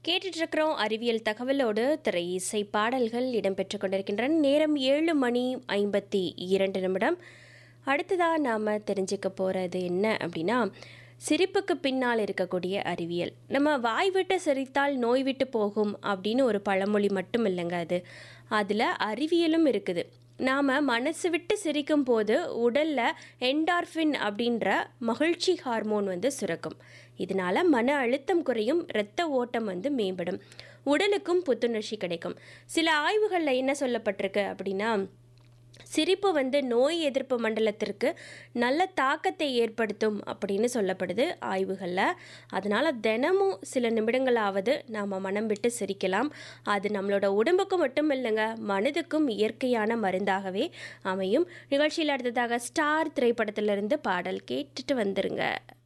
கேட்டுட்டு இருக்கிறோம் அறிவியல் தகவலோடு திரை இசை பாடல்கள் இடம்பெற்றுக் கொண்டிருக்கின்றன நேரம் ஏழு மணி ஐம்பத்தி இரண்டு நிமிடம் அடுத்ததாக நாம் தெரிஞ்சுக்க போகிறது என்ன அப்படின்னா சிரிப்புக்கு பின்னால் இருக்கக்கூடிய அறிவியல் நம்ம வாய் விட்டு சிரித்தால் நோய் விட்டு போகும் அப்படின்னு ஒரு பழமொழி மட்டும் இல்லைங்க அது அதில் அறிவியலும் இருக்குது நாம் மனசு விட்டு சிரிக்கும் போது உடலில் என்டார்ஃபின் அப்படின்ற மகிழ்ச்சி ஹார்மோன் வந்து சுரக்கும் இதனால் மன அழுத்தம் குறையும் இரத்த ஓட்டம் வந்து மேம்படும் உடலுக்கும் புத்துணர்ச்சி கிடைக்கும் சில ஆய்வுகளில் என்ன சொல்லப்பட்டிருக்கு அப்படின்னா சிரிப்பு வந்து நோய் எதிர்ப்பு மண்டலத்திற்கு நல்ல தாக்கத்தை ஏற்படுத்தும் அப்படின்னு சொல்லப்படுது ஆய்வுகளில் அதனால் தினமும் சில நிமிடங்களாவது நாம் மனம் விட்டு சிரிக்கலாம் அது நம்மளோட உடம்புக்கு மட்டும் இல்லைங்க மனதுக்கும் இயற்கையான மருந்தாகவே அமையும் நிகழ்ச்சியில் அடுத்ததாக ஸ்டார் திரைப்படத்திலிருந்து பாடல் கேட்டுட்டு வந்துருங்க